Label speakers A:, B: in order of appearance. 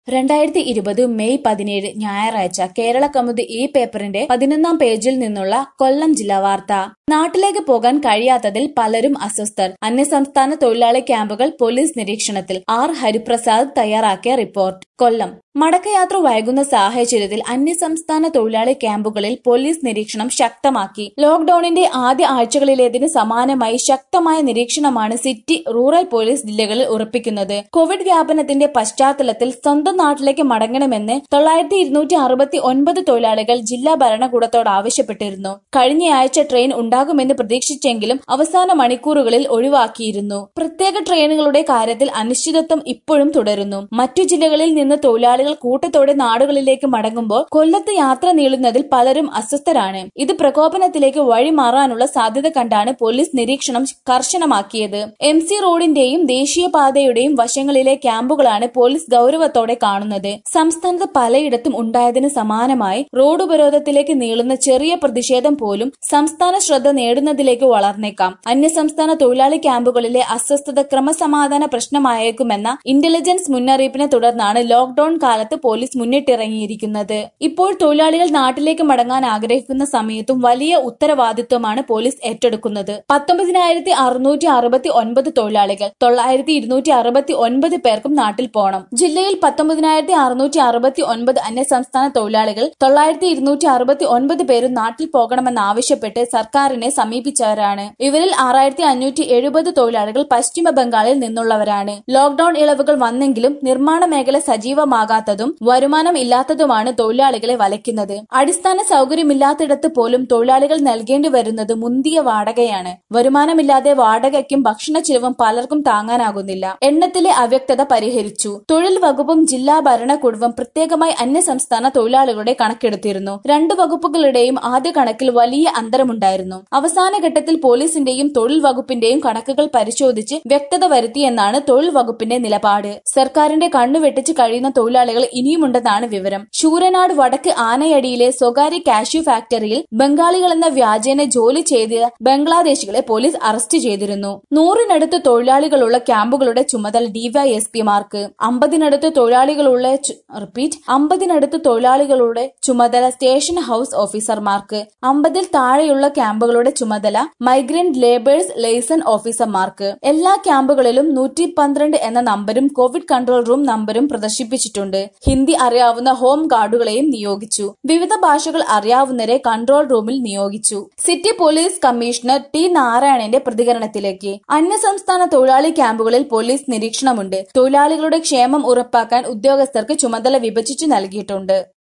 A: രണ്ടായിരത്തി ഇരുപത് മെയ് പതിനേഴ് ഞായറാഴ്ച കേരള കൗമുദി ഈ പേപ്പറിന്റെ പതിനൊന്നാം പേജിൽ നിന്നുള്ള കൊല്ലം ജില്ലാ വാർത്ത നാട്ടിലേക്ക് പോകാൻ കഴിയാത്തതിൽ പലരും അസ്വസ്ഥർ അന്യസംസ്ഥാന തൊഴിലാളി ക്യാമ്പുകൾ പോലീസ് നിരീക്ഷണത്തിൽ ആർ ഹരിപ്രസാദ് തയ്യാറാക്കിയ റിപ്പോർട്ട് കൊല്ലം മടക്കയാത്ര വൈകുന്ന സാഹചര്യത്തിൽ അന്യസംസ്ഥാന തൊഴിലാളി ക്യാമ്പുകളിൽ പോലീസ് നിരീക്ഷണം ശക്തമാക്കി ലോക്ഡൌണിന്റെ ആദ്യ ആഴ്ചകളിലേതിന് സമാനമായി ശക്തമായ നിരീക്ഷണമാണ് സിറ്റി റൂറൽ പോലീസ് ജില്ലകളിൽ ഉറപ്പിക്കുന്നത് കോവിഡ് വ്യാപനത്തിന്റെ പശ്ചാത്തലത്തിൽ സ്വന്തം നാട്ടിലേക്ക് മടങ്ങണമെന്ന് തൊള്ളായിരത്തി ഇരുന്നൂറ്റി അറുപത്തി ഒൻപത് തൊഴിലാളികൾ ജില്ലാ ഭരണകൂടത്തോട് ആവശ്യപ്പെട്ടിരുന്നു കഴിഞ്ഞയാഴ്ച ട്രെയിൻ ഉണ്ടാകുമെന്ന് പ്രതീക്ഷിച്ചെങ്കിലും അവസാന മണിക്കൂറുകളിൽ ഒഴിവാക്കിയിരുന്നു പ്രത്യേക ട്രെയിനുകളുടെ കാര്യത്തിൽ അനിശ്ചിതത്വം ഇപ്പോഴും തുടരുന്നു മറ്റു ജില്ലകളിൽ നിന്ന് തൊഴിലാളികൾ കൂട്ടത്തോടെ നാടുകളിലേക്ക് മടങ്ങുമ്പോൾ കൊല്ലത്ത് യാത്ര നീളുന്നതിൽ പലരും അസ്വസ്ഥരാണ് ഇത് പ്രകോപനത്തിലേക്ക് വഴിമാറാനുള്ള സാധ്യത കണ്ടാണ് പോലീസ് നിരീക്ഷണം കർശനമാക്കിയത് എം സി റോഡിന്റെയും ദേശീയപാതയുടെയും വശങ്ങളിലെ ക്യാമ്പുകളാണ് പോലീസ് ഗൌരവത്തോടെ കാണുന്നത് സംസ്ഥാനത്ത് പലയിടത്തും ഉണ്ടായതിന് സമാനമായി റോഡ് ഉപരോധത്തിലേക്ക് നീളുന്ന ചെറിയ പ്രതിഷേധം പോലും സംസ്ഥാന ശ്രദ്ധ നേടുന്നതിലേക്ക് വളർന്നേക്കാം അന്യസംസ്ഥാന തൊഴിലാളി ക്യാമ്പുകളിലെ അസ്വസ്ഥത ക്രമസമാധാന പ്രശ്നമായേക്കുമെന്ന ഇന്റലിജൻസ് മുന്നറിയിപ്പിനെ തുടർന്നാണ് ലോക്ഡൌൺ കാലത്ത് പോലീസ് മുന്നിട്ടിറങ്ങിയിരിക്കുന്നത് ഇപ്പോൾ തൊഴിലാളികൾ നാട്ടിലേക്ക് മടങ്ങാൻ ആഗ്രഹിക്കുന്ന സമയത്തും വലിയ ഉത്തരവാദിത്വമാണ് പോലീസ് ഏറ്റെടുക്കുന്നത് പത്തൊമ്പതിനായിരത്തി അറുന്നൂറ്റി അറുപത്തി ഒൻപത് തൊഴിലാളികൾ തൊള്ളായിരത്തി ഇരുന്നൂറ്റി അറുപത്തി ഒൻപത് പേർക്കും നാട്ടിൽ പോകണം ജില്ലയിൽ പത്തൊമ്പതിനായിരത്തി അറുന്നൂറ്റി അറുപത്തി ഒൻപത് അന്യസംസ്ഥാന തൊഴിലാളികൾ തൊള്ളായിരത്തി ഇരുന്നൂറ്റി അറുപത്തി ഒൻപത് പേരും നാട്ടിൽ പോകണമെന്നാവശ്യപ്പെട്ട് സർക്കാരിനെ സമീപിച്ചവരാണ് ഇവരിൽ ആറായിരത്തി അഞ്ഞൂറ്റി എഴുപത് തൊഴിലാളികൾ പശ്ചിമ ബംഗാളിൽ നിന്നുള്ളവരാണ് ലോക്ഡൌൺ ഇളവുകൾ വന്നെങ്കിലും നിർമ്മാണ മേഖല സജീവമാകാത്തതും വരുമാനം ഇല്ലാത്തതുമാണ് തൊഴിലാളികളെ വലയ്ക്കുന്നത് അടിസ്ഥാന സൗകര്യമില്ലാത്തിടത്ത് പോലും തൊഴിലാളികൾ നൽകേണ്ടി വരുന്നത് മുന്തിയ വാടകയാണ് വരുമാനമില്ലാതെ വാടകയ്ക്കും ഭക്ഷണ ചിലവും പലർക്കും താങ്ങാനാകുന്നില്ല എണ്ണത്തിലെ അവ്യക്തത പരിഹരിച്ചു തൊഴിൽ വകുപ്പും ജില്ലാ ഭരണകൂടവും പ്രത്യേകമായി അന്യസംസ്ഥാന തൊഴിലാളികളുടെ കണക്കെടുത്തിരുന്നു രണ്ട് വകുപ്പുകളുടെയും ആദ്യ കണക്കിൽ വലിയ അന്തരമുണ്ടായിരുന്നു അവസാന ഘട്ടത്തിൽ പോലീസിന്റെയും തൊഴിൽ വകുപ്പിന്റെയും കണക്കുകൾ പരിശോധിച്ച് വ്യക്തത വരുത്തിയെന്നാണ് തൊഴിൽ വകുപ്പിന്റെ നിലപാട് സർക്കാരിന്റെ കണ്ണുവെട്ടിച്ച് കഴിയുന്ന തൊഴിലാളികൾ ഇനിയുമുണ്ടെന്നാണ് വിവരം ശൂരനാട് വടക്ക് ആനയടിയിലെ സ്വകാര്യ കാഷ്യൂ ഫാക്ടറിയിൽ ബംഗാളികളെന്ന വ്യാജേന ജോലി ചെയ്ത ബംഗ്ലാദേശികളെ പോലീസ് അറസ്റ്റ് ചെയ്തിരുന്നു നൂറിനടുത്ത് തൊഴിലാളികളുള്ള ക്യാമ്പുകളുടെ ചുമതല ഡിവൈഎസ്പിമാർക്ക് അമ്പതിനടുത്ത് തൊഴിലാളികളുള്ള റിപ്പീറ്റ് അമ്പതിനടുത്ത് തൊഴിലാളികളുടെ ചുമതല സ്റ്റേഷൻ ഹൌസ് ഓഫീസർമാർക്ക് അമ്പതിൽ താഴെയുള്ള ക്യാമ്പുകളുടെ ചുമതല മൈഗ്രന്റ് ലേബേഴ്സ് ലൈസൺ ഓഫീസർമാർക്ക് എല്ലാ ക്യാമ്പുകളിലും നൂറ്റി പന്ത്രണ്ട് എന്ന നമ്പരും കോവിഡ് കൺട്രോൾ റൂം നമ്പരും പ്രദർശിപ്പിച്ചിട്ടുണ്ട് ഹിന്ദി അറിയാവുന്ന ഹോം ഗാർഡുകളെയും നിയോഗിച്ചു വിവിധ ഭാഷകൾ അറിയാവുന്നവരെ കൺട്രോൾ റൂമിൽ നിയോഗിച്ചു സിറ്റി പോലീസ് കമ്മീഷണർ ടി നാരായണന്റെ പ്രതികരണത്തിലേക്ക് അന്യസംസ്ഥാന തൊഴിലാളി ക്യാമ്പുകളിൽ പോലീസ് നിരീക്ഷണമുണ്ട് തൊഴിലാളികളുടെ ക്ഷേമം ഉറപ്പാക്കാൻ ഉദ്യോഗസ്ഥർക്ക് ചുമതല വിഭജിച്ചു നൽകിയിട്ടുണ്ട്